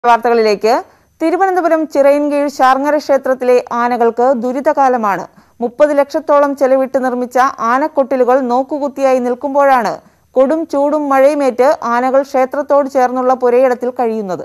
വാർത്തകളിലേക്ക് തിരുവനന്തപുരം ചിറയിൻകീഴ് ശാർങ്ങര ക്ഷേത്രത്തിലെ ആനകൾക്ക് ദുരിതകാലമാണ് മുപ്പത് ലക്ഷത്തോളം ചെലവിട്ട് നിർമ്മിച്ച ആനക്കൊട്ടിലുകൾ നോക്കുകുത്തിയായി നിൽക്കുമ്പോഴാണ് കൊടും ചൂടും മഴയുമേറ്റ് ആനകൾ ക്ഷേത്രത്തോട് ചേർന്നുള്ള പുരയിടത്തിൽ കഴിയുന്നത്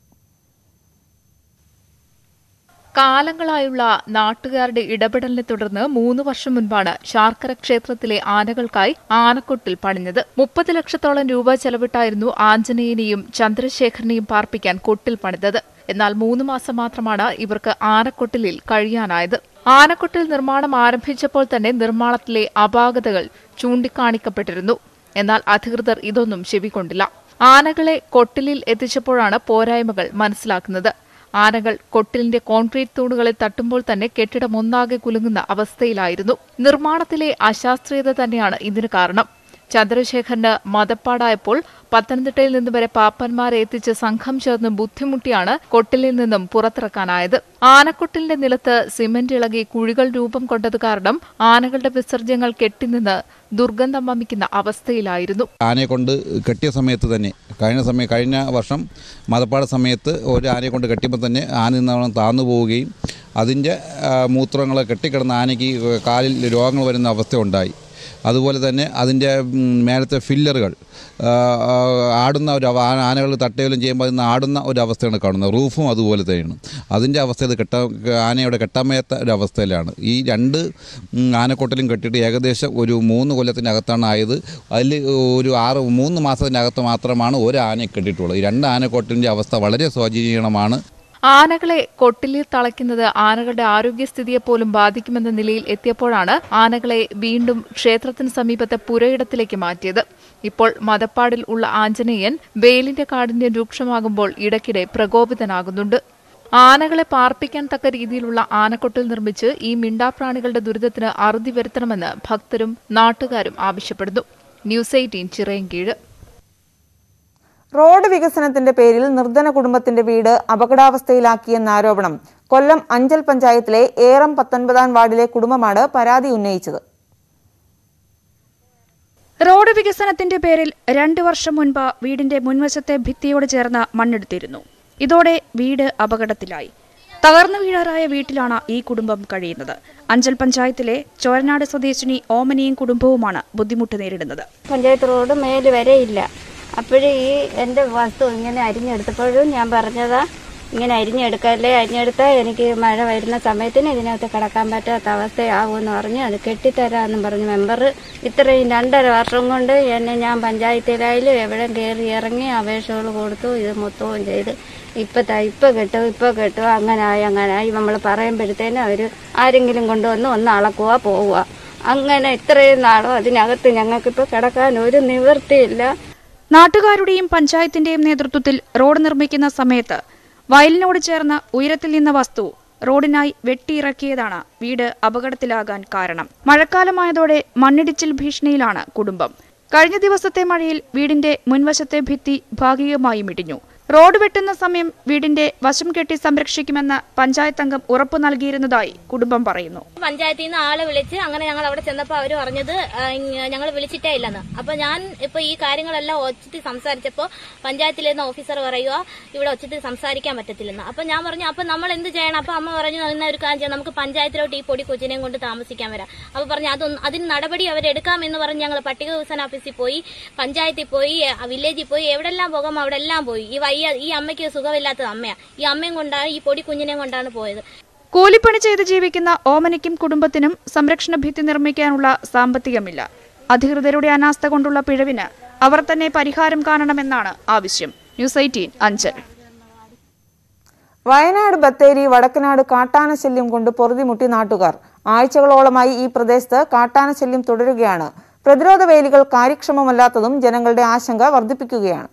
കാലങ്ങളായുള്ള നാട്ടുകാരുടെ ഇടപെടലിനെ തുടർന്ന് മൂന്ന് വർഷം മുൻപാണ് ശാർക്കര ക്ഷേത്രത്തിലെ ആനകൾക്കായി ആനക്കൊട്ടിൽ പണിഞ്ഞത് മുപ്പത് ലക്ഷത്തോളം രൂപ ചെലവിട്ടായിരുന്നു ആഞ്ജനേയനെയും ചന്ദ്രശേഖരനെയും പാർപ്പിക്കാൻ കൊട്ടിൽ പണിതത് എന്നാൽ മൂന്ന് മാസം മാത്രമാണ് ഇവർക്ക് ആനക്കൊട്ടിലിൽ കഴിയാനായത് ആനക്കൊട്ടിൽ നിർമ്മാണം ആരംഭിച്ചപ്പോൾ തന്നെ നിർമ്മാണത്തിലെ അപാകതകൾ ചൂണ്ടിക്കാണിക്കപ്പെട്ടിരുന്നു എന്നാൽ അധികൃതർ ഇതൊന്നും ചെവിക്കൊണ്ടില്ല ആനകളെ കൊട്ടിലിൽ എത്തിച്ചപ്പോഴാണ് പോരായ്മകൾ മനസ്സിലാക്കുന്നത് ആനകൾ കൊട്ടിലിന്റെ കോൺക്രീറ്റ് തൂണുകളിൽ തട്ടുമ്പോൾ തന്നെ കെട്ടിടം ഒന്നാകെ കുലുങ്ങുന്ന അവസ്ഥയിലായിരുന്നു നിർമ്മാണത്തിലെ അശാസ്ത്രീയത തന്നെയാണ് ഇതിന് കാരണം ചന്ദ്രശേഖരന് മതപ്പാടായപ്പോൾ പത്തനംതിട്ടയിൽ നിന്ന് വരെ പാപ്പന്മാരെ എത്തിച്ച് സംഘം ചേർന്ന് ബുദ്ധിമുട്ടിയാണ് കൊട്ടിലിൽ നിന്നും പുറത്തിറക്കാനായത് ആനക്കൊട്ടിലിന്റെ നിലത്ത് സിമന്റ് ഇളകി കുഴികൾ രൂപം കൊണ്ടത് കാരണം ആനകളുടെ വിസർജ്യങ്ങൾ കെട്ടിനിന്ന് ദുർഗന്ധം വമിക്കുന്ന അവസ്ഥയിലായിരുന്നു ആനയെ കൊണ്ട് കെട്ടിയ സമയത്ത് തന്നെ കഴിഞ്ഞ സമയം കഴിഞ്ഞ വർഷം മതപ്പാട് സമയത്ത് ഒരു ആനയെ കൊണ്ട് കെട്ടിയപ്പോൾ തന്നെ ആന നിന്നവണ്ണം താന്നു പോവുകയും അതിൻ്റെ ആ, മൂത്രങ്ങൾ കെട്ടിക്കിടന്ന ആനയ്ക്ക് കാലിൽ രോഗങ്ങൾ വരുന്ന അവസ്ഥ ഉണ്ടായി അതുപോലെ തന്നെ അതിൻ്റെ ഉം, മേലത്തെ ഫില്ലറുകൾ ആ, ആ, ആടുന്ന ഒരു അവ- ആന- ആനകൾ തട്ടയിലും ചെയ്യുമ്പോൾ അതിന് ആടുന്ന ഒരു അവസ്ഥയാണ് കാണുന്നത് റൂഫും അതുപോലെ തന്നെയാണ് അതിൻ്റെ അവസ്ഥയിൽ കെട്ട ആനയുടെ കെട്ടാമയത്ത ഒരു അവസ്ഥയിലാണ് ഈ രണ്ട് ഉം, ആനക്കൊട്ടിലും കെട്ടിയിട്ട് ഏകദേശം ഒരു മൂന്ന് കൊല്ലത്തിനകത്താണ് ആയത് അതിൽ ഒരു ആറ് മൂന്ന് മാസത്തിനകത്ത് മാത്രമാണ് ഒരു ആനയെ കെട്ടിയിട്ടുള്ളത് ഈ രണ്ട് ആനക്കൊട്ടിൻ്റെ അവസ്ഥ വളരെ ശോചനീയമാണ് ആനകളെ കൊട്ടിലിൽ തളയ്ക്കുന്നത് ആനകളുടെ ആരോഗ്യസ്ഥിതിയെ പോലും ബാധിക്കുമെന്ന നിലയിൽ എത്തിയപ്പോഴാണ് ആനകളെ വീണ്ടും ക്ഷേത്രത്തിന് സമീപത്തെ പുരയിടത്തിലേക്ക് മാറ്റിയത് ഇപ്പോൾ മതപ്പാടിൽ ഉള്ള ആഞ്ജനേയൻ വെയിലിന്റെ കാഠിന്യം രൂക്ഷമാകുമ്പോൾ ഇടയ്ക്കിടെ പ്രകോപിതനാകുന്നുണ്ട് ആനകളെ പാർപ്പിക്കാൻ തക്ക രീതിയിലുള്ള ആനക്കൊട്ടിൽ നിർമ്മിച്ച് ഈ മിണ്ടാപ്രാണികളുടെ ദുരിതത്തിന് അറുതി വരുത്തണമെന്ന് ഭക്തരും നാട്ടുകാരും ആവശ്യപ്പെടുന്നു ന്യൂസ് എയ്റ്റീൻ ചിറയൻകീഴ് റോഡ് വികസനത്തിന്റെ പേരിൽ നിർധന കുടുംബത്തിന്റെ വീട് അപകടാവസ്ഥയിലാക്കിയെന്ന ആരോപണം കൊല്ലം അഞ്ചൽ പഞ്ചായത്തിലെ ഏറം പത്തൊൻപതാം വാർഡിലെ കുടുംബമാണ് പരാതി ഉന്നയിച്ചത് റോഡ് വികസനത്തിന്റെ പേരിൽ രണ്ടു വർഷം മുൻപ് വീടിന്റെ മുൻവശത്തെ ഭിത്തിയോട് ചേർന്ന് മണ്ണെടുത്തിരുന്നു ഇതോടെ വീട് അപകടത്തിലായി തകർന്നു വീഴാറായ വീട്ടിലാണ് ഈ കുടുംബം കഴിയുന്നത് അഞ്ചൽ പഞ്ചായത്തിലെ ചോരനാട് സ്വദേശിനി ഓമനിയും കുടുംബവുമാണ് ബുദ്ധിമുട്ട് നേരിടുന്നത് പഞ്ചായത്ത് റോഡ് മേല് വരെ ഇല്ല അപ്പോഴും ഈ എൻ്റെ വസ്തു ഇങ്ങനെ അരിഞ്ഞെടുത്തപ്പോഴും ഞാൻ പറഞ്ഞതാ ഇങ്ങനെ അരിഞ്ഞെടുക്കല്ലേ അരിഞ്ഞെടുത്താൽ എനിക്ക് മഴ വരുന്ന സമയത്തിന് ഇതിനകത്ത് കിടക്കാൻ പറ്റാത്ത അവസ്ഥയാവുമെന്ന് പറഞ്ഞ് അത് കെട്ടിത്തരാമെന്നും പറഞ്ഞു മെമ്പർ ഇത്രയും രണ്ടര വർഷം കൊണ്ട് എന്നെ ഞാൻ പഞ്ചായത്തിലായാലും എവിടെ കയറി ഇറങ്ങി അപേക്ഷകൾ കൊടുത്തു ഇത് മൊത്തവും ചെയ്ത് ഇപ്പത്താ ഇപ്പൊ കെട്ടു ഇപ്പൊ കെട്ടു അങ്ങനായി അങ്ങനായി നമ്മൾ പറയുമ്പോഴത്തേനും അവർ ആരെങ്കിലും കൊണ്ടുവന്ന് ഒന്ന് അളക്കുക പോവുക അങ്ങനെ ഇത്രയും നാളും അതിനകത്ത് ഞങ്ങൾക്കിപ്പോൾ കിടക്കാൻ ഒരു നിവൃത്തിയില്ല നാട്ടുകാരുടെയും പഞ്ചായത്തിന്റെയും നേതൃത്വത്തിൽ റോഡ് നിർമ്മിക്കുന്ന സമയത്ത് വയലിനോട് ചേർന്ന് ഉയരത്തിൽ നിന്ന വസ്തു റോഡിനായി വെട്ടിയിറക്കിയതാണ് വീട് അപകടത്തിലാകാൻ കാരണം മഴക്കാലമായതോടെ മണ്ണിടിച്ചിൽ ഭീഷണിയിലാണ് കുടുംബം കഴിഞ്ഞ ദിവസത്തെ മഴയിൽ വീടിന്റെ മുൻവശത്തെ ഭിത്തി ഭാഗികമായും ഇടിഞ്ഞു റോഡ് വെട്ടുന്ന സമയം വീടിന്റെ വശം കെട്ടി സംരക്ഷിക്കുമെന്ന് പഞ്ചായത്ത് അംഗം ഉറപ്പു നൽകിയിരുന്നതായി കുടുംബം പറയുന്നു പഞ്ചായത്തിൽ നിന്ന് ആളെ വിളിച്ച് അങ്ങനെ ഞങ്ങൾ അവിടെ ചെന്നപ്പോൾ അവർ പറഞ്ഞത് ഞങ്ങൾ വിളിച്ചിട്ടേ ഇല്ലെന്ന് അപ്പൊ ഞാൻ ഇപ്പൊ ഈ കാര്യങ്ങളെല്ലാം ഒച്ചത്തിൽ സംസാരിച്ചപ്പോൾ പഞ്ചായത്തിലെ നിന്ന് ഓഫീസർ പറയുക ഇവിടെ ഒച്ചത്തിൽ സംസാരിക്കാൻ പറ്റത്തില്ലെന്ന് അപ്പൊ ഞാൻ പറഞ്ഞു അപ്പൊ നമ്മൾ എന്ത് ചെയ്യണം അപ്പൊ അമ്മ പറഞ്ഞു എന്നാ ഒരു കാര്യം ചെയ്യാം നമുക്ക് പഞ്ചായത്തിലോട്ട് ഈ പൊടി കൊച്ചിനെയും കൊണ്ട് താമസിക്കാൻ വരാം അപ്പൊ പറഞ്ഞു അതൊന്നും അതിന് നടപടി അവരെടുക്കാമെന്ന് പറഞ്ഞ് ഞങ്ങൾ പട്ടിക വികസന ഓഫീസിൽ പോയി പഞ്ചായത്തിൽ പോയി ആ വില്ലേജിൽ പോയി എവിടെല്ലാം പോകാം അവിടെ എല്ലാം പോയി ഈ വയ്യ ഈ അമ്മയ്ക്ക് സുഖമില്ലാത്തത് അമ്മയാ ഈ അമ്മയും കൊണ്ടാണ് ഈ പൊടി കുഞ്ഞിനെയും കൊണ്ടാണ് പോയത് കൂലിപ്പണി ചെയ്ത് ജീവിക്കുന്ന ഓമനയ്ക്കും കുടുംബത്തിനും സംരക്ഷണ ഭിത്തി നിർമ്മിക്കാനുള്ള സാമ്പത്തികമില്ല അധികൃതരുടെ അനാസ്ഥ കൊണ്ടുള്ള പിഴവിന് അവർ തന്നെ പരിഹാരം കാണണമെന്നാണ് ആവശ്യം ന്യൂസ് എയ്റ്റീൻ അഞ്ചൽ വയനാട് ബത്തേരി വടക്കനാട് കാട്ടാനശല്യം കൊണ്ട് പൊറുതിമുട്ടി നാട്ടുകാർ ആഴ്ചകളോളമായി ഈ പ്രദേശത്ത് കാട്ടാനശല്യം തുടരുകയാണ് പ്രതിരോധ വേലികൾ കാര്യക്ഷമമല്ലാത്തതും ജനങ്ങളുടെ ആശങ്ക വർദ്ധിപ്പിക്കുകയാണ്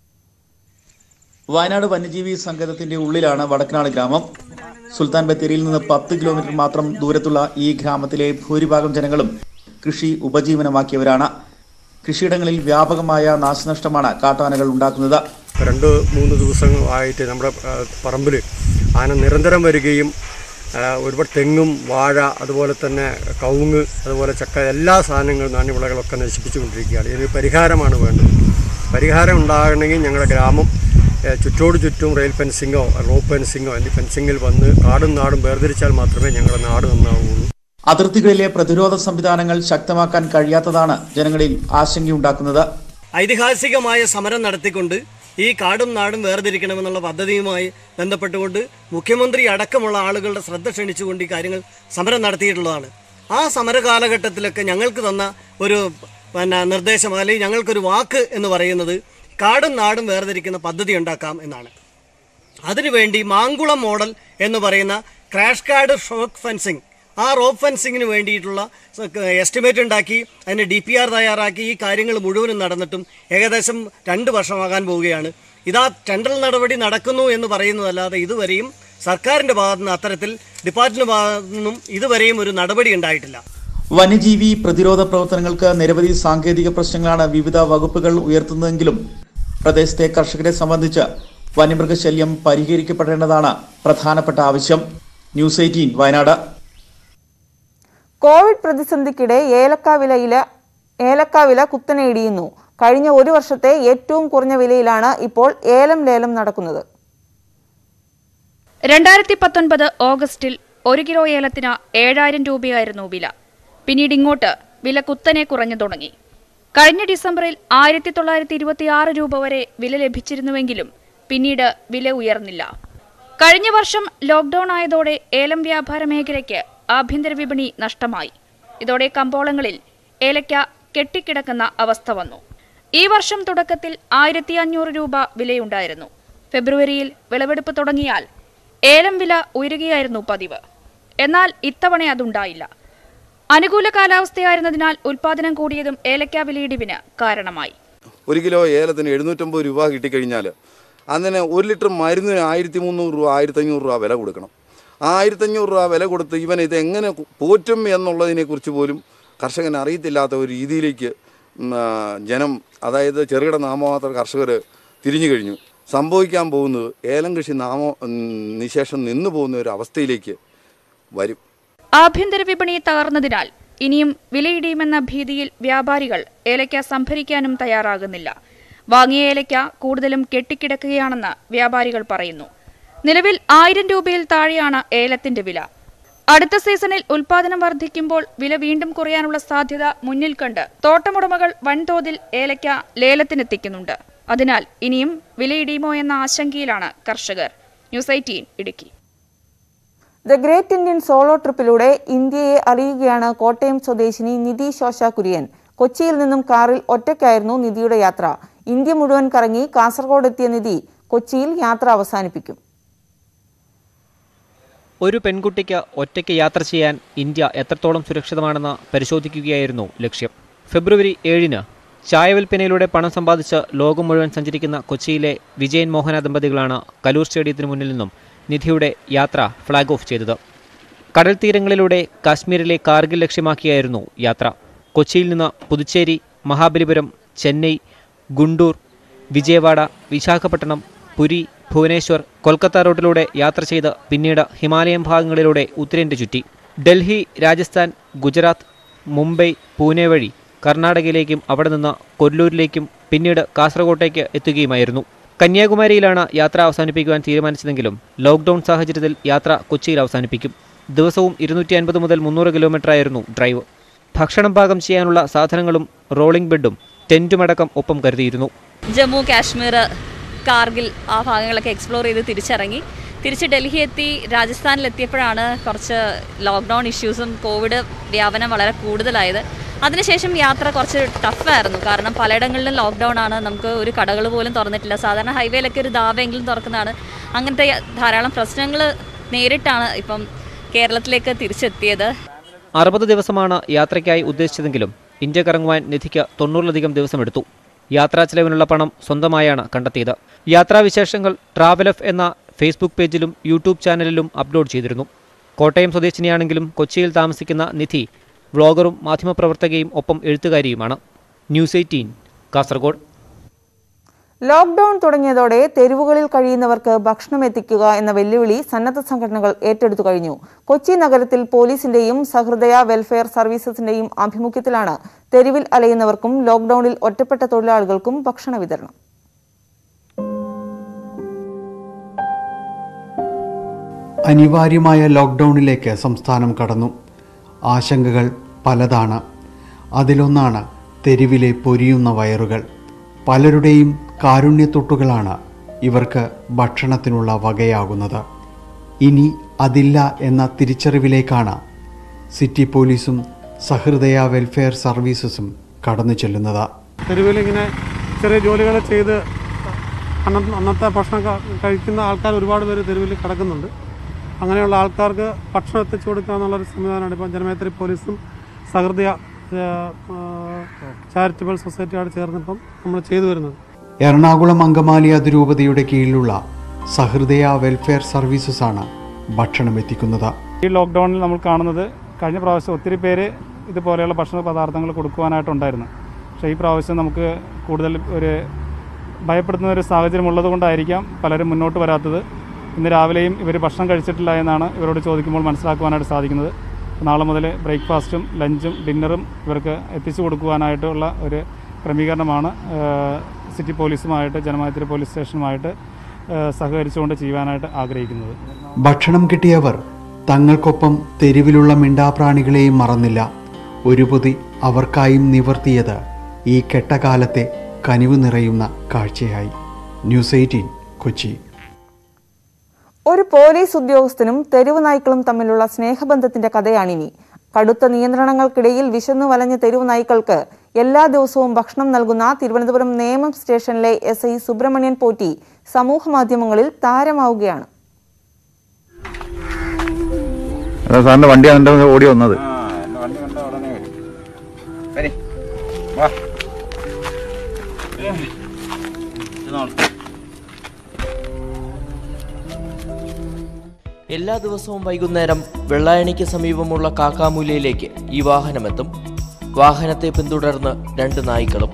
വയനാട് വന്യജീവി സങ്കേതത്തിന്റെ ഉള്ളിലാണ് വടക്കനാട് ഗ്രാമം സുൽത്താൻ ബത്തേരിയിൽ നിന്ന് പത്ത് കിലോമീറ്റർ മാത്രം ദൂരത്തുള്ള ഈ ഗ്രാമത്തിലെ ഭൂരിഭാഗം ജനങ്ങളും കൃഷി ഉപജീവനമാക്കിയവരാണ് കൃഷിയിടങ്ങളിൽ വ്യാപകമായ നാശനഷ്ടമാണ് കാട്ടാനകൾ ഉണ്ടാക്കുന്നത് രണ്ട് മൂന്ന് ദിവസമായിട്ട് നമ്മുടെ പറമ്പിൽ ആന നിരന്തരം വരികയും ആ, ഒരുപാട് തെങ്ങും വാഴ അതുപോലെ തന്നെ കവുങ്ങ് അതുപോലെ ചക്ക എല്ലാ സാധനങ്ങളും നാണ്യവിളകളൊക്കെ നശിപ്പിച്ചുകൊണ്ടിരിക്കുകയാണ് ഇതിന് പരിഹാരമാണ് വേണ്ടത് പരിഹാരം ഉണ്ടാകണമെങ്കിൽ ഞങ്ങളുടെ ഗ്രാമം ഏ, ചുറ്റോട് ചുറ്റും റെയിൽ ഫെൻസിങ്ങോ റോപ്പ് ഫെൻസിങ്ങോ എന്നീ ഫെൻസിങ്ങിൽ വന്ന് കാടും നാടും വേർതിരിച്ചാൽ മാത്രമേ ഞങ്ങളുടെ നാട് നന്നാവുകയുള്ളൂ അതിർത്തികളിലെ പ്രതിരോധ സംവിധാനങ്ങൾ ശക്തമാക്കാൻ കഴിയാത്തതാണ് ജനങ്ങളിൽ ആശങ്കയുണ്ടാക്കുന്നത് ഐതിഹാസികമായ സമരം നടത്തിക്കൊണ്ട് ഈ കാടും നാടും വേർതിരിക്കണമെന്നുള്ള പദ്ധതിയുമായി ബന്ധപ്പെട്ടുകൊണ്ട് മുഖ്യമന്ത്രി അടക്കമുള്ള ആളുകളുടെ ശ്രദ്ധ ക്ഷണിച്ചുകൊണ്ട് ഈ കാര്യങ്ങൾ സമരം നടത്തിയിട്ടുള്ളതാണ് ആ സമര കാലഘട്ടത്തിലൊക്കെ ഞങ്ങൾക്ക് തന്ന ഒരു പിന്നെ നിർദ്ദേശം അല്ലെങ്കിൽ ഞങ്ങൾക്കൊരു വാക്ക് എന്ന് പറയുന്നത് കാടും നാടും വേർതിരിക്കുന്ന പദ്ധതി ഉണ്ടാക്കാം എന്നാണ് അതിനുവേണ്ടി മാങ്കുളം മോഡൽ എന്ന് പറയുന്ന ക്രാഷ് കാർഡ് ഷോക്ക് ഫെൻസിങ് ആ റോപ്പ് ഫെൻസിങ്ങിന് വേണ്ടിയിട്ടുള്ള എസ്റ്റിമേറ്റ് ഉണ്ടാക്കി അതിന് ഡി പി ആർ തയ്യാറാക്കി ഈ കാര്യങ്ങൾ മുഴുവനും നടന്നിട്ടും ഏകദേശം രണ്ട് വർഷമാകാൻ പോവുകയാണ് ഇതാ ടെൻഡർ നടപടി നടക്കുന്നു എന്ന് പറയുന്നതല്ലാതെ ഇതുവരെയും സർക്കാരിൻ്റെ ഭാഗത്തു നിന്ന് അത്തരത്തിൽ ഡിപ്പാർട്ട്മെന്റ് ഭാഗത്തു നിന്നും ഇതുവരെയും ഒരു നടപടി ഉണ്ടായിട്ടില്ല വന്യജീവി പ്രതിരോധ പ്രവർത്തനങ്ങൾക്ക് നിരവധി സാങ്കേതിക പ്രശ്നങ്ങളാണ് വിവിധ വകുപ്പുകൾ ഉയർത്തുന്നതെങ്കിലും പ്രദേശത്തെ കർഷകരെ സംബന്ധിച്ച് വന്യമൃഗശല്യം പരിഹരിക്കപ്പെടേണ്ടതാണ് പ്രധാനപ്പെട്ട ആവശ്യം ന്യൂസ് എയ്റ്റീൻ വയനാട് കോവിഡ് പ്രതിസന്ധിക്കിടെ ഏലക്ക വിലയില ഏലക്ക വില കുത്തനെ ഇടിയുന്നു കഴിഞ്ഞ ഒരു വർഷത്തെ ഏറ്റവും കുറഞ്ഞ വിലയിലാണ് ഇപ്പോൾ ഏലം ലേലം നടക്കുന്നത് രണ്ടായിരത്തി പത്തൊൻപത് ഓഗസ്റ്റിൽ ഒരു കിലോ ഏലത്തിന് ഏഴായിരം രൂപയായിരുന്നു വില പിന്നീട് ഇങ്ങോട്ട് വില കുത്തനെ കുറഞ്ഞു തുടങ്ങി കഴിഞ്ഞ ഡിസംബറിൽ ആയിരത്തി തൊള്ളായിരത്തി ഇരുപത്തിയാറ് രൂപ വരെ വില ലഭിച്ചിരുന്നുവെങ്കിലും പിന്നീട് വില ഉയർന്നില്ല കഴിഞ്ഞ വർഷം ലോക്ഡൌൺ ആയതോടെ ഏലം വ്യാപാര മേഖലയ്ക്ക് ആഭ്യന്തര വിപണി നഷ്ടമായി ഇതോടെ കമ്പോളങ്ങളിൽ ഏലയ്ക്ക കെട്ടിക്കിടക്കുന്ന അവസ്ഥ വന്നു ഈ വർഷം തുടക്കത്തിൽ ആയിരത്തി അഞ്ഞൂറ് രൂപ വിലയുണ്ടായിരുന്നു ഫെബ്രുവരിയിൽ വിളവെടുപ്പ് തുടങ്ങിയാൽ ഏലം വില ഉയരുകയായിരുന്നു പതിവ് എന്നാൽ ഇത്തവണ അതുണ്ടായില്ല അനുകൂല കാലാവസ്ഥയായിരുന്നതിനാൽ ഉൽപാദനം കൂടിയതും ഏലക്ക വിലയിടിവിന് കാരണമായി ഒരു കിലോ ഏലത്തിന് എഴുന്നൂറ്റമ്പത് രൂപ കിട്ടിക്കഴിഞ്ഞാൽ അങ്ങനെ ഒരു ലിറ്റർ മരുന്നിന് ആയിരത്തി മുന്നൂറ് രൂപ ആയിരത്തഞ്ഞൂറ് രൂപ വില കൊടുക്കണം ആ ആയിരത്തഞ്ഞൂറ് രൂപ വില കൊടുത്ത് ഇവൻ ഇത് എങ്ങനെ കു- പോറ്റും എന്നുള്ളതിനെക്കുറിച്ച് പോലും കർഷകൻ അറിയത്തില്ലാത്ത ഒരു രീതിയിലേക്ക് ഉം, ആ, ജനം അതായത് ചെറുകിട നാമമാത്ര കർഷകർ തിരിഞ്ഞു കഴിഞ്ഞു സംഭവിക്കാൻ പോകുന്നത് ഏലം കൃഷി നാമ ഉം, നിശേഷം നിന്നു പോകുന്ന ഒരു അവസ്ഥയിലേക്ക് വരും ആഭ്യന്തര വിപണി തകർന്നതിനാൽ ഇനിയും വിലയിടിയുമെന്ന ഭീതിയിൽ വ്യാപാരികൾ ഏലയ്ക്ക സംഭരിക്കാനും തയ്യാറാകുന്നില്ല വാങ്ങിയ ഏലയ്ക്ക കൂടുതലും കെട്ടിക്കിടക്കുകയാണെന്ന് വ്യാപാരികൾ പറയുന്നു നിലവിൽ ആയിരം രൂപയിൽ താഴെയാണ് ഏലത്തിന്റെ വില അടുത്ത സീസണിൽ ഉൽപാദനം വർദ്ധിക്കുമ്പോൾ വില വീണ്ടും കുറയാനുള്ള സാധ്യത മുന്നിൽ കണ്ട് തോട്ടമുടമകൾ വൻതോതിൽ ഏലയ്ക്ക ലേലത്തിനെത്തിക്കുന്നുണ്ട് അതിനാൽ ഇനിയും വിലയിടിയുമോ എന്ന ആശങ്കയിലാണ് കർഷകർ news eighteen Idukki the great Indian solo ട്രിപ്പിലൂടെ ഇന്ത്യയെ അറിയുകയാണ് കോട്ടയം സ്വദേശിനി നിധി ശോശ കുര്യൻ കൊച്ചിയിൽ നിന്നും കാറിൽ ഒറ്റയ്ക്കായിരുന്നു നിധിയുടെ യാത്ര ഇന്ത്യ മുഴുവൻ കറങ്ങി കാസർഗോഡ് എത്തിയ നിധി കൊച്ചിയിൽ യാത്ര അവസാനിപ്പിക്കും ഒരു പെൺകുട്ടിക്ക് ഒറ്റയ്ക്ക് യാത്ര ചെയ്യാൻ ഇന്ത്യ എത്രത്തോളം സുരക്ഷിതമാണെന്ന് പരിശോധിക്കുകയായിരുന്നു ലക്ഷ്യം ഫെബ്രുവരി ഏഴിന് ചായ വിൽപ്പനയിലൂടെ പണം സമ്പാദിച്ച് ലോകം മുഴുവൻ സഞ്ചരിക്കുന്ന കൊച്ചിയിലെ വിജയൻ മോഹന ദമ്പതികളാണ് കലൂർ സ്റ്റേഡിയത്തിന് മുന്നിൽ നിന്നും നിധിയുടെ യാത്ര ഫ്ളാഗ് ഓഫ് ചെയ്തത് കടൽ തീരങ്ങളിലൂടെ കാശ്മീരിലെ കാർഗിൽ ലക്ഷ്യമാക്കിയായിരുന്നു യാത്ര കൊച്ചിയിൽ നിന്ന് പുതുച്ചേരി മഹാബലിപുരം ചെന്നൈ ഗുണ്ടൂർ വിജയവാഡ വിശാഖപട്ടണം പുരി ഭുവനേശ്വർ കൊൽക്കത്ത റോഡിലൂടെ യാത്ര ചെയ്ത് പിന്നീട് ഹിമാലയൻ ഭാഗങ്ങളിലൂടെ ഉത്തരേന്ത്യ ചുറ്റി ഡൽഹി രാജസ്ഥാൻ ഗുജറാത്ത് മുംബൈ പൂനെ വഴി കർണാടകയിലേക്കും അവിടെ നിന്ന് കൊല്ലൂരിലേക്കും പിന്നീട് കാസർഗോട്ടേക്ക് എത്തുകയുമായിരുന്നു കന്യാകുമാരിയിലാണ് യാത്ര അവസാനിപ്പിക്കുവാൻ തീരുമാനിച്ചതെങ്കിലും ലോക്ക്ഡൌൺ സാഹചര്യത്തിൽ യാത്ര കൊച്ചിയിൽ അവസാനിപ്പിക്കും ദിവസവും ഇരുന്നൂറ്റി അൻപത് മുതൽ മുന്നൂറ് കിലോമീറ്ററായിരുന്നു ഡ്രൈവ് ഭക്ഷണം പാകം ചെയ്യാനുള്ള സാധനങ്ങളും റോളിംഗ് ബെഡും ടെന്റുമടക്കം ഒപ്പം കരുതിയിരുന്നു ജമ്മു കാശ്മീർ കാർഗിൽ ആ ഭാഗങ്ങളൊക്കെ എക്സ്പ്ലോർ ചെയ്ത് തിരിച്ചിറങ്ങി തിരിച്ച് ഡൽഹി എത്തി രാജസ്ഥാനിൽ എത്തിയപ്പോഴാണ് കുറച്ച് ലോക്ക്ഡൗൺ ഇഷ്യൂസും കോവിഡ് വ്യാപനം വളരെ കൂടുതലായത് അതിനുശേഷം യാത്ര കുറച്ച് ടഫായിരുന്നു കാരണം പലയിടങ്ങളിലും ലോക്ക്ഡൗൺ ആണ് നമുക്ക് ഒരു കടകൾ പോലും തുറന്നിട്ടില്ല സാധാരണ ഹൈവേയിലൊക്കെ ഒരു ദാവെങ്കിലും തുറക്കുന്നതാണ് അങ്ങനത്തെ ധാരാളം പ്രശ്നങ്ങൾ നേരിട്ടാണ് ഇപ്പം കേരളത്തിലേക്ക് തിരിച്ചെത്തിയത് അറുപത് ദിവസമാണ് യാത്രയ്ക്കായി ഉദ്ദേശിച്ചതെങ്കിലും ഇന്ത്യ കറങ്ങുവാൻ നിധിക്ക് തൊണ്ണൂറിലധികം ദിവസമെടുത്തു യാത്രാ ചെലവിനുള്ള പണം സ്വന്തമായാണ് കണ്ടെത്തിയത് യാത്രാവിശേഷങ്ങൾ ട്രാവലഫ് എന്ന ഫേസ്ബുക്ക് പേജിലും യൂട്യൂബ് ചാനലിലും അപ്ലോഡ് ചെയ്തിരുന്നു കോട്ടയം സ്വദേശിനിയാണെങ്കിലും കൊച്ചിയിൽ താമസിക്കുന്ന നിധി വ്ളോഗറും മാധ്യമപ്രവർത്തകയും ഒപ്പം എഴുത്തുകാരിയുമാണ് ന്യൂസ് എയ്റ്റീൻ കാസർഗോഡ് ലോക്ക്ഡൌൺ തുടങ്ങിയതോടെ തെരുവുകളിൽ കഴിയുന്നവർക്ക് ഭക്ഷണം എത്തിക്കുക എന്ന വെല്ലുവിളി സന്നദ്ധ സംഘടനകൾ ഏറ്റെടുത്തു കഴിഞ്ഞു കൊച്ചി നഗരത്തിൽ പോലീസിന്റെയും സഹൃദയ വെൽഫെയർ സർവീസസിന്റെയും ആഭിമുഖ്യത്തിലാണ് തെരുവിൽ അലയുന്നവർക്കും ലോക്ക്ഡൌണിൽ ഒറ്റപ്പെട്ട തൊഴിലാളികൾക്കും ഭക്ഷണ വിതരണം അനിവാര്യമായ ലോക്ക്ഡൗണിലേക്ക് സംസ്ഥാനം കടന്നു ആശങ്കകൾ പലതാണ് അതിലൊന്നാണ് തെരുവിലെ പൊരിയുന്ന വയറുകൾ പലരുടെയും കാരുണ്യത്തൊട്ടുകളാണ് ഇവർക്ക് ഭക്ഷണത്തിനുള്ള വകയാകുന്നത് ഇനി അതില്ല എന്ന തിരിച്ചറിവിലേക്കാണ് സിറ്റി പോലീസും സഹൃദയ വെൽഫെയർ സർവീസസും കടന്നു ചെല്ലുന്നത് തെരുവിലിങ്ങനെ ചെറിയ ജോലികൾ ചെയ്ത് അന്ന- അന്നത്തെ ഭക്ഷണം ക- കഴിക്കുന്ന ആൾക്കാർ ഒരുപാട് പേര് തെരുവിൽ കിടക്കുന്നുണ്ട് അങ്ങനെയുള്ള ആൾക്കാർക്ക് ഭക്ഷണം എത്തിച്ചു കൊടുക്കുക എന്നുള്ളൊരു സംവിധാനമാണ് ഇപ്പം ജനമേത്രി പോലീസും സഹൃദയ ചാരിറ്റബിൾ സൊസൈറ്റിയോട് ചേർന്നിപ്പം നമ്മൾ ചെയ്തു വരുന്നത് എറണാകുളം അങ്കമാലി അതിരൂപതയുടെ കീഴിലുള്ള സഹൃദയ വെൽഫെയർ സർവീസസാണ് ഭക്ഷണം എത്തിക്കുന്നത് ഈ ലോക്ക്ഡൗണിൽ നമ്മൾ കാണുന്നത് കഴിഞ്ഞ പ്രാവശ്യം ഒത്തിരി പേര് ഇതുപോലെയുള്ള ഭക്ഷണ പദാർത്ഥങ്ങൾ കൊടുക്കുവാനായിട്ടുണ്ടായിരുന്നു പക്ഷേ ഈ പ്രാവശ്യം നമുക്ക് കൂടുതൽ ഒരു ഭയപ്പെടുത്തുന്ന ഒരു സാഹചര്യം ഉള്ളത് കൊണ്ടായിരിക്കാം പലരും മുന്നോട്ട് വരാത്തത് ഇന്ന് രാവിലെയും ഇവർ ഭക്ഷണം കഴിച്ചിട്ടില്ല എന്നാണ് ഇവരോട് ചോദിക്കുമ്പോൾ മനസ്സിലാക്കുവാനായിട്ട് സാധിക്കുന്നത് നാളെ മുതൽ ബ്രേക്ക്ഫാസ്റ്റും ലഞ്ചും ഡിന്നറും ഇവർക്ക് എത്തിച്ചു കൊടുക്കുവാനായിട്ടുള്ള ഒരു ക്രമീകരണമാണ് ഏഹ്, സിറ്റി പോലീസുമായിട്ട് ജനമൈത്രി പോലീസ് സ്റ്റേഷനുമായിട്ട് ഏഹ്, സഹകരിച്ചുകൊണ്ട് ചെയ്യുവാനായിട്ട് ആഗ്രഹിക്കുന്നത് ഭക്ഷണം കിട്ടിയവർ തങ്ങൾക്കൊപ്പം തെരുവിലുള്ള മിണ്ടാപ്രാണികളെയും മറന്നില്ല ഒരു പൊതി അവർക്കായും നിവർത്തിയത് ഈ കെട്ടകാലത്തെ കനിവ് നിറയുന്ന കാഴ്ചയായി ന്യൂസ് എയ്റ്റീൻ കൊച്ചി ഒരു പോലീസ് ഉദ്യോഗസ്ഥനും തെരുവ് നായ്ക്കളും തമ്മിലുള്ള സ്നേഹബന്ധത്തിന്റെ കഥയാണിനി കടുത്ത നിയന്ത്രണങ്ങൾക്കിടയിൽ വിശന്നു വലഞ്ഞ തെരുവ് നായ്ക്കൾക്ക് എല്ലാ ദിവസവും ഭക്ഷണം നൽകുന്ന തിരുവനന്തപുരം നേമം സ്റ്റേഷനിലെ എസ് ഐ സുബ്രഹ്മണ്യൻ പോറ്റി സമൂഹ മാധ്യമങ്ങളിൽ താരമാവുകയാണ് അതാ സാറിന്റെ വണ്ടി അതിന്റെ ഓടി വന്നത് എല്ലാ ദിവസവും വൈകുന്നേരം വെള്ളായണിക്ക് സമീപമുള്ള കാക്കാമൂലയിലേക്ക് ഈ വാഹനമെത്തും വാഹനത്തെ പിന്തുടർന്ന് രണ്ട് നായ്ക്കളും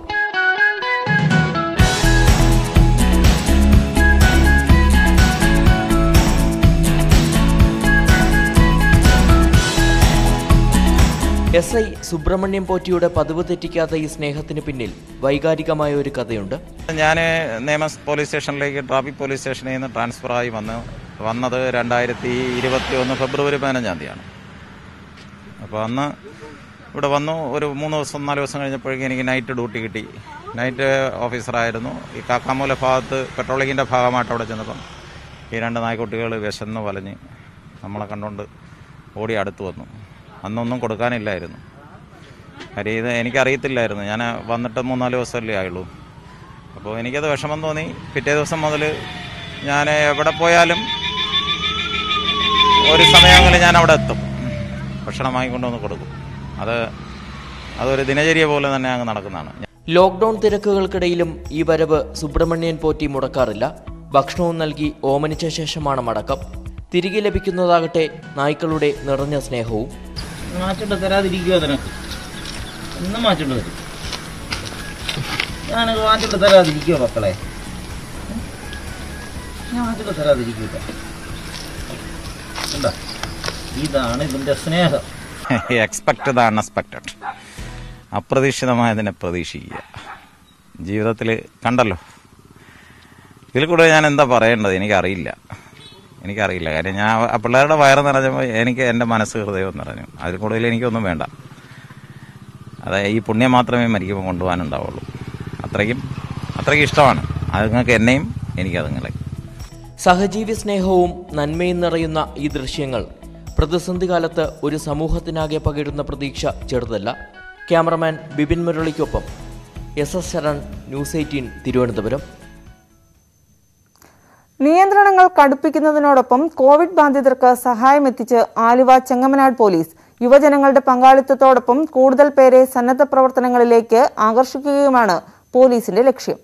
എസ് ഐ സുബ്രഹ്മണ്യം പോറ്റിയുടെ പതിവ് തെറ്റിക്കാത്ത ഈ സ്നേഹത്തിന് പിന്നിൽ വൈകാരികമായ ഒരു കഥയുണ്ട് ഞാൻ നേമ പോലീസ് സ്റ്റേഷനിലേക്ക് ട്രാഫിക് പോലീസ് സ്റ്റേഷനിൽ നിന്ന് ട്രാൻസ്ഫറായി വന്ന് വന്നത് രണ്ടായിരത്തി ഇരുപത്തി ഒന്ന് ഫെബ്രുവരി പതിനഞ്ചാം തീയതിയാണ് അപ്പോൾ അന്ന് ഇവിടെ വന്നു ഒരു മൂന്ന് ദിവസം നാല് ദിവസം കഴിഞ്ഞപ്പോഴേക്കും എനിക്ക് നൈറ്റ് ഡ്യൂട്ടി കിട്ടി നൈറ്റ് ഓഫീസറായിരുന്നു ഈ കാക്കാമൂല ഭാഗത്ത് പെട്രോളിങ്ങിൻ്റെ ഭാഗമായിട്ട് അവിടെ ചെന്നപ്പം ഈ രണ്ട് നായ്ക്കുട്ടികൾ വിശന്ന് വലഞ്ഞ് നമ്മളെ കണ്ടുകൊണ്ട് ഓടി അടുത്ത് വന്നു അന്നൊന്നും കൊടുക്കാനില്ലായിരുന്നു കാര്യം ഇത് എനിക്കറിയത്തില്ലായിരുന്നു ഞാൻ വന്നിട്ട് മൂന്നാല് ദിവസമല്ലേ ആയുള്ളൂ അപ്പോൾ എനിക്കത് വിഷമം തോന്നി പിറ്റേ ദിവസം മുതൽ ഞാൻ എവിടെ പോയാലും ഒരു സമയങ്ങളിൽ ഞാൻ അവിടെ എത്തും ഭക്ഷണം വാങ്ങിക്കൊണ്ടുവന്ന് കൊടുക്കും അത് അതൊരു ദിനചര്യ പോലെ തന്നെ അങ്ങ് നടക്കുന്നതാണ് ലോക്ക്ഡൌൺ തിരക്കുകൾക്കിടയിലും ഈ വരവ് സുബ്രഹ്മണ്യൻ പോറ്റി മുടക്കാറില്ല ഭക്ഷണവും നൽകി ഓമനിച്ച ശേഷമാണ് മടക്കം തിരികെ ലഭിക്കുന്നതാകട്ടെ നായ്ക്കളുടെ നിറഞ്ഞ സ്നേഹവും മാറ്റിട്ട് തരാതിരിക്കുമോ നിനക്ക് ഒന്നും മാറ്റിട്ട് തരും ഞാൻ മാറ്റിട്ട് തരാതിരിക്കുമോ മക്കളെ ഞാൻ മാറ്റിട്ട് തരാതിരിക്കൂല എന്താ ഇതാണ് ഇതിന്റെ സ്നേഹം എക്സ്പെക്ട് ദ അൺഎക്സ്പെക്റ്റഡ് അപ്രതീക്ഷിതമായതിനെ പ്രതീക്ഷിക്കുക ജീവിതത്തിൽ കണ്ടല്ലോ ഇതിൽ കൂടെ ഞാൻ എന്താ പറയേണ്ടത് എനിക്കറിയില്ല എനിക്കറിയില്ല കാര്യം ഞാൻ ആ പിള്ളേരുടെ വയറ് നിറഞ്ഞപ്പോൾ എനിക്ക് എൻ്റെ മനസ്സ് ഹൃദയം നിറഞ്ഞു അതിൽ കൂടുതൽ എനിക്കൊന്നും വേണ്ട അതായത് ഈ പുണ്യം മാത്രമേ മരിക്കുമ്പോൾ കൊണ്ടുപോകാനുണ്ടാവുള്ളൂ അത്രയ്ക്കും അത്രയ്ക്കും ഇഷ്ടമാണ് അതുങ്ങൾക്ക് എന്നെയും എനിക്കതുങ്ങളെ സഹജീവി സ്നേഹവും നന്മയും നിറയുന്ന ഈ ദൃശ്യങ്ങൾ പ്രതിസന്ധി കാലത്ത് ഒരു സമൂഹത്തിനാകെ പകരുന്ന പ്രതീക്ഷ ചെറുതല്ല ക്യാമറമാൻ ബിപിൻ മുരളിക്കൊപ്പം S S Sharan news eighteen Thiruvananthapuram നിയന്ത്രണങ്ങൾ കടുപ്പിക്കുന്നതിനോടൊപ്പം കോവിഡ് ബാധിതർക്ക് സഹായമെത്തിച്ച് ആലുവ ചെങ്ങമനാട് പോലീസ് യുവജനങ്ങളുടെ പങ്കാളിത്തത്തോടൊപ്പം കൂടുതൽ പേരെ സന്നദ്ധ പ്രവർത്തനങ്ങളിലേക്ക് ആകർഷിക്കുകയുമാണ് പോലീസിന്റെ ലക്ഷ്യം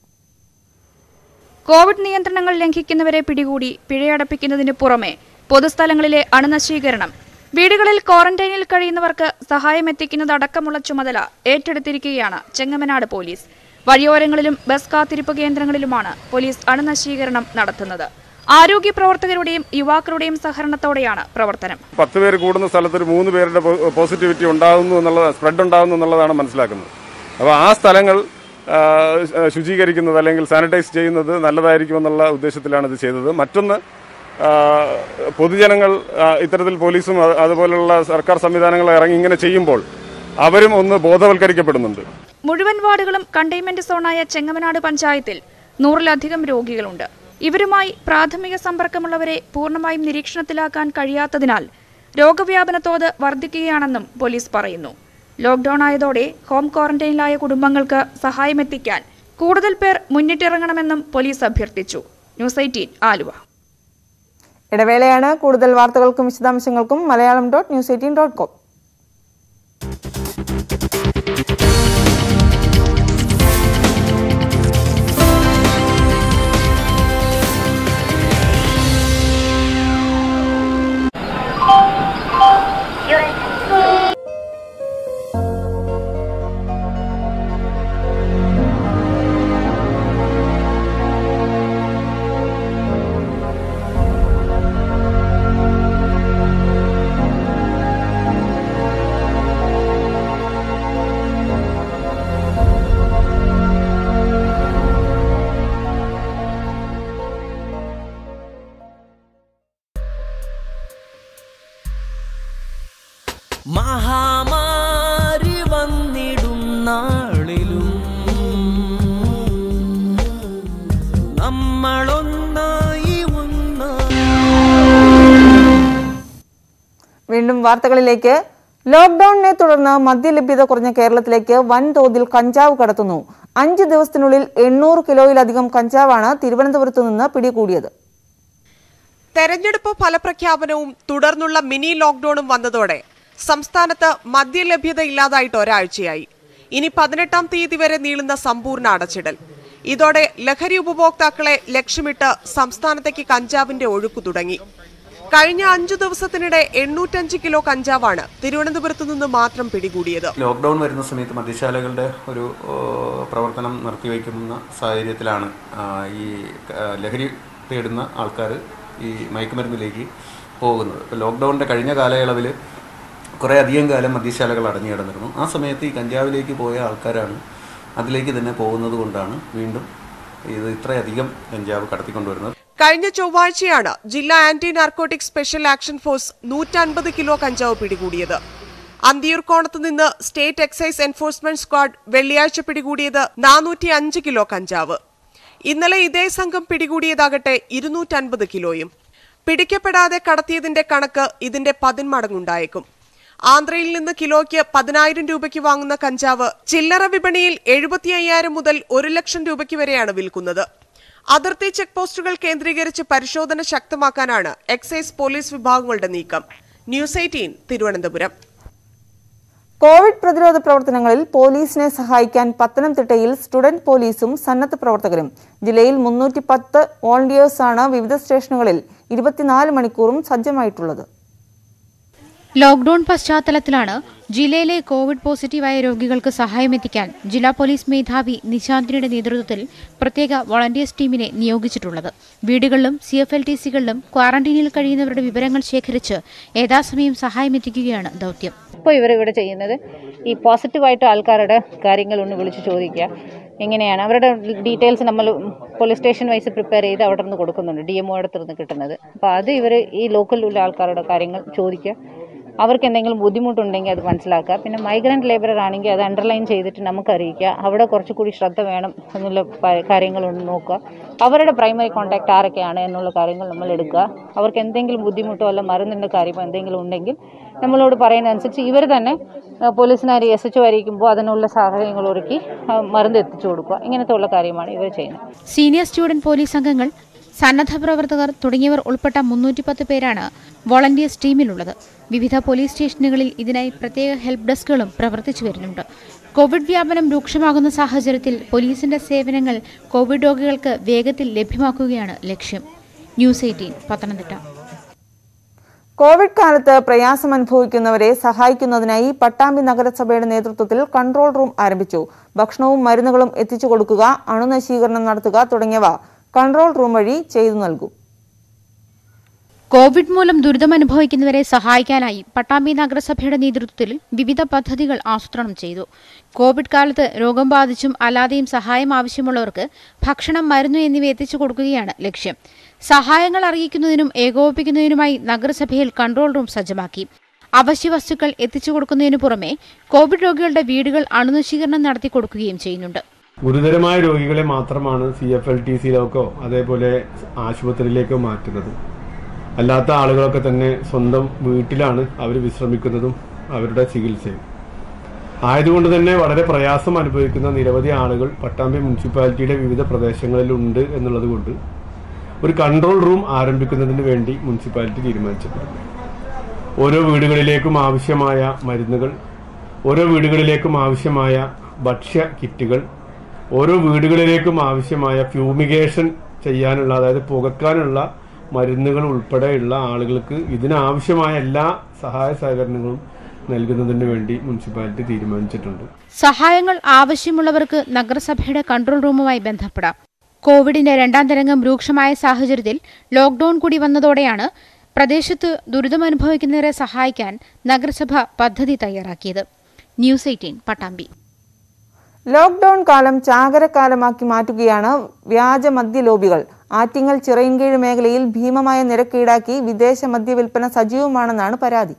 കോവിഡ് നിയന്ത്രണങ്ങൾ ലംഘിക്കുന്നവരെ പിടികൂടി പിഴയടപ്പിക്കുന്നതിന് പുറമെ പൊതുസ്ഥലങ്ങളിലെ അണുനശീകരണം വീടുകളിൽ ക്വാറന്റൈനിൽ കഴിയുന്നവർക്ക് സഹായമെത്തിക്കുന്നതടക്കമുള്ള ചുമതല ഏറ്റെടുത്തിരിക്കുകയാണ് ചെങ്ങമനാട് പോലീസ് വഴിയോരങ്ങളിലും ബസ് കാത്തിരിപ്പ് കേന്ദ്രങ്ങളിലുമാണ് പോലീസ് അണുനശീകരണം നടത്തുന്നത് ആരോഗ്യ പ്രവർത്തകരുടെയും യുവാക്കളുടെയും സഹകരണത്തോടെയാണ് പ്രവർത്തനം പത്ത് പേര് കൂടുന്ന സ്ഥലത്ത് ഒരു മൂന്ന് പേരുടെ പോ- പോസിറ്റിവിറ്റി ഉണ്ടാകുന്നു എന്നുള്ളത് സ്പ്രെഡ് ഉണ്ടാകുന്നു എന്നുള്ളതാണ് മനസ്സിലാക്കുന്നത് അപ്പോൾ ആ സ്ഥലങ്ങൾ ആ, ശുചീകരിക്കുന്നത് അല്ലെങ്കിൽ സാനിറ്റൈസ് ചെയ്യുന്നത് നല്ലതായിരിക്കുമെന്നുള്ള ഉദ്ദേശത്തിലാണ് ഇത് ചെയ്തത് മറ്റൊന്ന് ആ, പൊതുജനങ്ങൾ ആ, ഇത്തരത്തിൽ പോലീസും അത് അതുപോലുള്ള സർക്കാർ സംവിധാനങ്ങൾ ഇറങ്ങി ഇങ്ങനെ ചെയ്യുമ്പോൾ അവരും ഒന്ന് ബോധവൽക്കരിക്കപ്പെടുന്നുണ്ട് മുഴുവൻ വാർഡുകളും കണ്ടെയ്ൻമെന്റ് സോണായ ചെങ്ങമനാട് പഞ്ചായത്തിൽ നൂറിലധികം രോഗികളുണ്ട് ഇവരുമായി പ്രാഥമിക സമ്പർക്കമുള്ളവരെ പൂർണ്ണമായും നിരീക്ഷണത്തിലാക്കാൻ കഴിയാത്തതിനാൽ രോഗവ്യാപന തോത് വർദ്ധിക്കുകയാണെന്നും പോലീസ് പറയുന്നു ലോക്ഡൌൺ ആയതോടെ ഹോം ക്വാറന്റൈനിലായ കുടുംബങ്ങൾക്ക് സഹായമെത്തിക്കാൻ കൂടുതൽ പേർ മുന്നിട്ടിറങ്ങണമെന്നും പോലീസ് അഭ്യർത്ഥിച്ചു ന്യൂസ് എയ്റ്റീൻ ആലുവ ഇടവേളയാണ് കൂടുതൽ വാർത്തകൾക്കും വിശദാംശങ്ങൾക്കും Malayalam dot news eighteen dot com മഹാമാരി വന്നിടും നാളിലും നമ്മളൊന്നായി ഒന്നായി വീണ്ടും വാർത്തകളിലേക്ക് ലോക്ഡൌണിനെ തുടർന്ന് മദ്യലഭ്യത കുറഞ്ഞ കേരളത്തിലേക്ക് വൻതോതിൽ കഞ്ചാവ് കടത്തുന്നു അഞ്ച് ദിവസത്തിനുള്ളിൽ എണ്ണൂറ് കിലോയിലധികം കഞ്ചാവാണ് തിരുവനന്തപുരത്ത് നിന്ന് പിടികൂടിയത് തെരഞ്ഞെടുപ്പ് ഫലപ്രഖ്യാപനവും തുടർന്നുള്ള മിനി ലോക്ഡൌണും വന്നതോടെ സംസ്ഥാനത്ത് മദ്യലഭ്യത ഇല്ലാതായിട്ട് ഒരാഴ്ചയായി ഇനി പതിനെട്ടാം തീയതി വരെ നീളുന്ന സമ്പൂർണ്ണ അടച്ചിടൽ ഇതോടെ ലഹരി ഉപഭോക്താക്കളെ ലക്ഷ്യമിട്ട് സംസ്ഥാനത്തേക്ക് കഞ്ചാവിന്റെ ഒഴുക്കു തുടങ്ങി കഴിഞ്ഞ അഞ്ചു ദിവസത്തിനിടെ എണ്ണൂറ്റഞ്ച് കിലോ കഞ്ചാവാണ് തിരുവനന്തപുരത്ത് നിന്ന് മാത്രം പിടികൂടിയത് ലോക്ക്ഡൗൺ വരുന്ന സമയത്ത് മദ്യശാലകളുടെ ഒരു ഓ, പ്രവർത്തനം നിർത്തിവെക്കുന്ന സാഹചര്യത്തിലാണ് ആ, ഈ ആ, ലഹരി തേടുന്ന ആൾക്കാർ ഈ മയക്കുമരുന്നിലേക്ക് പോകുന്നത് ഇപ്പോൾ ലോക്ക്ഡൗണിൻ്റെ കഴിഞ്ഞ കാലയളവിൽ കുറേ അധികം കാലം മദ്യശാലകൾ അടഞ്ഞു കിടന്നിരുന്നു ആ സമയത്ത് ഈ കഞ്ചാവിലേക്ക് പോയ ആൾക്കാരാണ് അതിലേക്ക് തന്നെ പോകുന്നത് കൊണ്ടാണ് വീണ്ടും ഇത് ഇത്രയധികം കഞ്ചാവ് കടത്തിക്കൊണ്ടുവരുന്നത് കഴിഞ്ഞ ചൊവ്വാഴ്ചയാണ് ജില്ലാ anti narcotic special action force നൂറ്റൻപത് കിലോ കഞ്ചാവ് പിടികൂടിയത് അന്തിയൂർക്കോണത്ത് നിന്ന് സ്റ്റേറ്റ് എക്സൈസ് എൻഫോഴ്സ്മെന്റ് സ്ക്വാഡ് വെള്ളിയാഴ്ച പിടികൂടിയത് നാനൂറ്റി അഞ്ച് കിലോ കഞ്ചാവ് ഇന്നലെ ഇതേ സംഘം പിടികൂടിയതാകട്ടെ ഇരുന്നൂറ്റൻപത് കിലോയും പിടിക്കപ്പെടാതെ കടത്തിയതിന്റെ കണക്ക് ഇതിന്റെ പതിന്മടങ്ങുണ്ടായേക്കും ആന്ധ്രയിൽ നിന്ന് കിലോയ്ക്ക് പതിനായിരം രൂപയ്ക്ക് വാങ്ങുന്ന കഞ്ചാവ് ചില്ലറ വിപണിയിൽ എഴുപത്തി അയ്യായിരം മുതൽ ഒരു ലക്ഷം രൂപയ്ക്ക് വരെയാണ് വിൽക്കുന്നത് അതിർത്തി ചെക്ക് പോസ്റ്റുകൾ കേന്ദ്രീകരിച്ച് പരിശോധന ശക്തമാക്കാനാണ് എക്സൈസ് പോലീസ് വിഭാഗങ്ങളുടെ നീക്കം ന്യൂസ് എയ്റ്റീൻ തിരുവനന്തപുരം കോവിഡ് പ്രതിരോധ പ്രവർത്തനങ്ങളിൽ പോലീസിനെ സഹായിക്കാൻ പത്തനംതിട്ടയിൽ സ്റ്റുഡന്റ് പോലീസും സന്നദ്ധ പ്രവർത്തകരും ജില്ലയിൽ മുന്നൂറ്റി പത്ത് വോളണ്ടിയേഴ്സാണ് വിവിധ സ്റ്റേഷനുകളിൽ ഇരുപത്തിനാല് മണിക്കൂറും സജ്ജമായിട്ടുള്ളത് ലോക്ഡൌൺ പശ്ചാത്തലത്തിലാണ് ജില്ലയിലെ കോവിഡ് പോസിറ്റീവായ രോഗികൾക്ക് സഹായമെത്തിക്കാൻ ജില്ലാ പോലീസ് മേധാവി നിശാന്തിനിയുടെ നേതൃത്വത്തിൽ പ്രത്യേക വോളണ്ടിയേഴ്സ് ടീമിനെ നിയോഗിച്ചിട്ടുള്ളത് വീടുകളിലും സി എഫ് എൽ ടി സികളിലും ക്വാറന്റീനിൽ കഴിയുന്നവരുടെ വിവരങ്ങൾ ശേഖരിച്ച് യഥാസമയം സഹായമെത്തിക്കുകയാണ് ദൗത്യം ഇപ്പോൾ ഇവരിവിടെ ചെയ്യുന്നത് ഈ പോസിറ്റീവായിട്ട് ആൾക്കാരുടെ കാര്യങ്ങളൊന്ന് വിളിച്ച് ചോദിക്കുക എങ്ങനെയാണ് അവരുടെ ഡീറ്റെയിൽസ് നമ്മൾ പോലീസ് സ്റ്റേഷൻ വൈസ് പ്രിപ്പയർ ചെയ്ത് അവിടെ നിന്ന് കൊടുക്കുന്നുണ്ട് ഡി എം ഒ അടുത്ത് നിന്ന് കിട്ടുന്നത് അപ്പോൾ അത് ഇവർ ഈ ലോക്കലിലുള്ള ആൾക്കാരുടെ കാര്യങ്ങൾ ചോദിക്കുക അവർക്ക് എന്തെങ്കിലും ബുദ്ധിമുട്ടുണ്ടെങ്കിൽ അത് മനസ്സിലാക്കുക പിന്നെ മൈഗ്രൻ്റ് ലേബറർ ആണെങ്കിൽ അത് അണ്ടർലൈൻ ചെയ്തിട്ട് നമുക്ക് അറിയിക്കുക അവിടെ കുറച്ചുകൂടി ശ്രദ്ധ വേണം എന്നുള്ള പ- കാര്യങ്ങളൊന്ന് നോക്കുക അവരുടെ പ്രൈമറി കോൺടാക്ട് ആരൊക്കെയാണ് എന്നുള്ള കാര്യങ്ങൾ നമ്മൾ എടുക്കുക അവർക്ക് എന്തെങ്കിലും ബുദ്ധിമുട്ടോ അല്ല മരുന്നിൻ്റെ കാര്യമോ എന്തെങ്കിലും ഉണ്ടെങ്കിൽ നമ്മളോട് പറയുന്നതനുസരിച്ച് ഇവർ തന്നെ ആ, പോലീസിനാരി എസ് എച്ച് അറിയിക്കുമ്പോൾ അതിനുള്ള സാഹചര്യങ്ങൾ ഒരുക്കി ആ, മരുന്ന് എത്തിച്ചു കൊടുക്കുക ഇങ്ങനത്തെ ഉള്ള കാര്യമാണ് ഇവർ ചെയ്യുന്നത് സീനിയർ സ്റ്റുഡന്റ് പോലീസ് അംഗങ്ങൾ സന്നദ്ധ പ്രവർത്തകർ തുടങ്ങിയവർ ഉൾപ്പെട്ട മുന്നൂറ്റിപ്പത്ത് പേരാണ് വോളണ്ടിയേഴ്സ് ടീമിലുള്ളത് വിവിധ പോലീസ് സ്റ്റേഷനുകളിൽ ഇതിനായി പ്രത്യേക ഹെൽപ്പ് ഡെസ്കുകളും പ്രവർത്തിച്ചു വരുന്നുണ്ട് കോവിഡ് വ്യാപനം രൂക്ഷമാകുന്ന സാഹചര്യത്തിൽ പോലീസിന്റെ സേവനങ്ങൾ കോവിഡ് രോഗികൾക്ക് വേഗത്തിൽ ലഭ്യമാക്കുകയാണ് ലക്ഷ്യം ന്യൂസ് എയ്റ്റീൻ പത്തനംതിട്ട കോവിഡ് കാലത്ത് പ്രയാസം അനുഭവിക്കുന്നവരെ സഹായിക്കുന്നതിനായി പട്ടാമ്പി നഗരസഭയുടെ നേതൃത്വത്തിൽ കൺട്രോൾ റൂം ആരംഭിച്ചു ഭക്ഷണവും മരുന്നുകളും എത്തിച്ചു കൊടുക്കുക അണുനശീകരണം നടത്തുക തുടങ്ങിയവ കൺട്രോൾ റൂം വഴി ചെയ്തു നൽകും കോവിഡ് മൂലം ദുരിതമനുഭവിക്കുന്നവരെ സഹായിക്കാനായി പട്ടാമ്പി നഗരസഭയുടെ നേതൃത്വത്തിൽ വിവിധ പദ്ധതികൾ ആസൂത്രണം ചെയ്തു കോവിഡ് കാലത്ത് രോഗം ബാധിച്ചും അല്ലാതെയും സഹായം ആവശ്യമുള്ളവർക്ക് ഭക്ഷണം മരുന്ന് എന്നിവ എത്തിച്ചു കൊടുക്കുകയാണ് ലക്ഷ്യം സഹായങ്ങൾ അറിയിക്കുന്നതിനും ഏകോപിപ്പിക്കുന്നതിനുമായി നഗരസഭയിൽ കൺട്രോൾ റൂം സജ്ജമാക്കി അവശ്യ വസ്തുക്കൾ എത്തിച്ചു കൊടുക്കുന്നതിനു പുറമെ കോവിഡ് രോഗികളുടെ വീടുകൾ അണുനശീകരണം നടത്തി കൊടുക്കുകയും ചെയ്യുന്നുണ്ട് ഗുരുതരമായ രോഗികളെ മാത്രമാണ് സി എഫ് എൽ ടി സിയിലേക്കോ അതേപോലെ ആശുപത്രിയിലേക്കോ മാറ്റുന്നത് അല്ലാത്ത ആളുകളൊക്കെ തന്നെ സ്വന്തം വീട്ടിലാണ് അവർ വിശ്രമിക്കുന്നതും അവരുടെ ചികിത്സയും ആയതുകൊണ്ട് തന്നെ വളരെ പ്രയാസം അനുഭവിക്കുന്ന നിരവധി ആളുകൾ പട്ടാമ്പി മുനിസിപ്പാലിറ്റിയുടെ വിവിധ പ്രദേശങ്ങളിലുണ്ട് എന്നുള്ളത് കൊണ്ട് ഒരു കൺട്രോൾ റൂം ആരംഭിക്കുന്നതിന് വേണ്ടി മുനിസിപ്പാലിറ്റി തീരുമാനിച്ചിട്ടുണ്ട് ഓരോ വീടുകളിലേക്കും ആവശ്യമായ മരുന്നുകൾ ഓരോ വീടുകളിലേക്കും ആവശ്യമായ ഭക്ഷ്യ കിറ്റുകൾ ഓരോ വീടുകളിലേക്കും ആവശ്യമായ ഫ്യൂമിഗേഷൻ ചെയ്യാനുള്ള അതായത് പുകക്കാനുള്ള മരുന്നുകൾ ഉൾപ്പെടെയുള്ള ആളുകൾക്ക് ഇതിനാവശ്യമായ എല്ലാ സഹായ സഹകരണങ്ങളും നൽകുന്നതിന് വേണ്ടി മുനിസിപ്പാലിറ്റി തീരുമാനിച്ചിട്ടുണ്ട് സഹായങ്ങൾ ആവശ്യമുള്ളവർക്ക് നഗരസഭയുടെ കൺട്രോൾ റൂമുമായി ബന്ധപ്പെടാം കോവിഡിന്റെ രണ്ടാം തരംഗം രൂക്ഷമായ സാഹചര്യത്തിൽ ലോക്ഡൌൺ കൂടി വന്നതോടെയാണ് പ്രദേശത്ത് ദുരിതമനുഭവിക്കുന്നവരെ സഹായിക്കാൻ നഗരസഭ പദ്ധതി തയ്യാറാക്കിയത് ന്യൂസ് എയ്റ്റീൻ പട്ടാമ്പി ലോക്ഡൌൺ കാലം ചാകരക്കാലമാക്കി മാറ്റുകയാണ് വ്യാജ മദ്യ ലോബികൾ ആറ്റിങ്ങൽ ചിറയിൻകീഴ് മേഖലയിൽ ഭീമമായ നിരക്ക് ഈടാക്കി വിദേശ മദ്യ വിൽപ്പന സജീവമാണെന്നാണ് പരാതി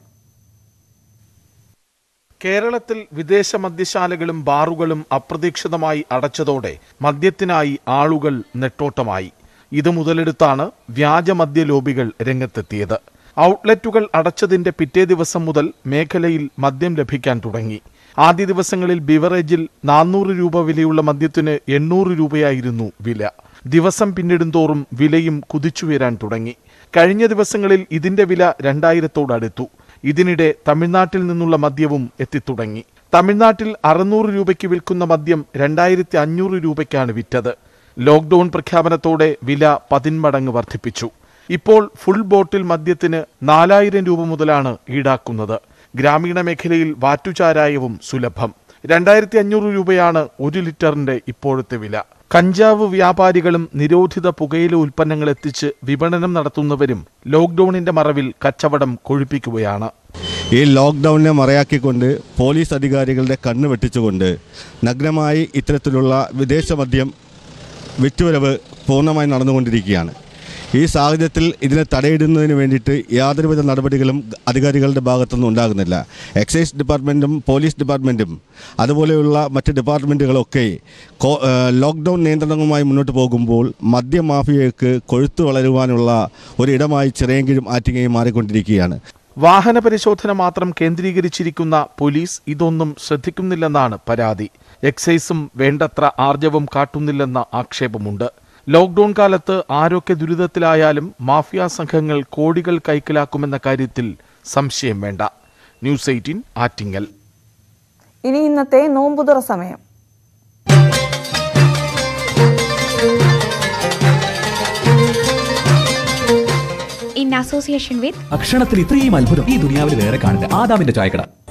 കേരളത്തിൽ വിദേശ മദ്യശാലകളും ബാറുകളും അപ്രതീക്ഷിതമായി അടച്ചതോടെ മദ്യത്തിനായി ആളുകൾ നെട്ടോട്ടമായി ഇത് മുതലെടുത്താണ് വ്യാജ മദ്യ ലോബികൾ രംഗത്തെത്തിയത് ഔട്ട്ലെറ്റുകൾ അടച്ചതിന്റെ പിറ്റേ ദിവസം മുതൽ മേഖലയിൽ മദ്യം ലഭിക്കാൻ തുടങ്ങി ആദ്യ ദിവസങ്ങളിൽ ബിവറേജിൽ നാനൂറ് രൂപ വിലയുള്ള മദ്യത്തിന് എണ്ണൂറ് രൂപയായിരുന്നു വില ദിവസം പിന്നിടുന്തോറും വിലയും കുതിച്ചുയരാൻ തുടങ്ങി കഴിഞ്ഞ ദിവസങ്ങളിൽ ഇതിന്റെ വില രണ്ടായിരത്തോടടുത്തു ഇതിനിടെ തമിഴ്നാട്ടിൽ നിന്നുള്ള മദ്യവും എത്തിത്തുടങ്ങി തമിഴ്നാട്ടിൽ അറുന്നൂറ് രൂപയ്ക്ക് വിൽക്കുന്ന മദ്യം രണ്ടായിരത്തി അഞ്ഞൂറ് രൂപയ്ക്കാണ് വിറ്റത് ലോക്ഡൌൺ പ്രഖ്യാപനത്തോടെ വില പതിന്മടങ്ങ് വർദ്ധിപ്പിച്ചു ഇപ്പോൾ ഫുൾ ബോട്ടിൽ മദ്യത്തിന് നാലായിരം രൂപ മുതലാണ് ഈടാക്കുന്നത് ഗ്രാമീണ മേഖലയിൽ വാറ്റുചാരായവും സുലഭം രണ്ടായിരത്തി അഞ്ഞൂറ് രൂപയാണ് ഒരു ലിറ്ററിന്റെ ഇപ്പോഴത്തെ വില കഞ്ചാവ് വ്യാപാരികളും നിരോധിത പുകയില ഉൽപ്പന്നങ്ങൾ എത്തിച്ച് വിപണനം നടത്തുന്നവരും ലോക്ഡൌണിന്റെ മറവിൽ കച്ചവടം കൊഴുപ്പിക്കുകയാണ് ഈ ലോക്ക്ഡൗണിനെ മറയാക്കിക്കൊണ്ട് പോലീസ് അധികാരികളുടെ കണ്ണ് വെട്ടിച്ചുകൊണ്ട് നഗ്നമായി ഇത്തരത്തിലുള്ള വിദേശ മദ്യം വിറ്റുവരവ് പൂർണ്ണമായി നടന്നുകൊണ്ടിരിക്കുകയാണ് ഈ സാഹചര്യത്തിൽ ഇതിനെ തടയിടുന്നതിന് വേണ്ടിയിട്ട് യാതൊരുവിധ നടപടികളും അധികാരികളുടെ ഭാഗത്തുനിന്നും ഉണ്ടാകുന്നില്ല എക്സൈസ് ഡിപ്പാർട്ട്മെൻറ്റും പോലീസ് ഡിപ്പാർട്ട്മെൻറ്റും അതുപോലെയുള്ള മറ്റ് ഡിപ്പാർട്ട്മെൻറ്റുകളൊക്കെ കോ- ഏഹ് ലോക്ക്ഡൗൺ നിയന്ത്രണങ്ങളുമായി മുന്നോട്ട് പോകുമ്പോൾ മദ്യമാഫിയയ്ക്ക് കൊഴുത്തു വളരുവാനുള്ള ഒരിടമായി ചിറയെങ്കിലും ആറ്റിങ്ങയും മാറിക്കൊണ്ടിരിക്കുകയാണ് വാഹന പരിശോധന മാത്രം കേന്ദ്രീകരിച്ചിരിക്കുന്ന പോലീസ് ഇതൊന്നും ശ്രദ്ധിക്കുന്നില്ലെന്നാണ് പരാതി എക്സൈസും വേണ്ടത്ര ആർജവം കാട്ടുന്നില്ലെന്ന ആക്ഷേപമുണ്ട് ലോക്ഡൌൺ കാലത്ത് ആരൊക്കെ ദുരിതത്തിലായാലും മാഫിയ സംഘങ്ങൾ കോടികൾ കൈക്കലാക്കുമെന്ന കാര്യത്തിൽ സംശയം വേണ്ട ന്യൂസ് എയ്റ്റീൻ ആറ്റിങ്ങൽ ഇനി ഇന്നത്തെ നോമ്പുതുറ സമയം in association with അക്ഷണത്തിൽ ഇത്രയും അത്ഭുതം ഈ ദുനിയാവിൽ വേറെ കാണില്ല ആദാമിന്റെ ചായക്കട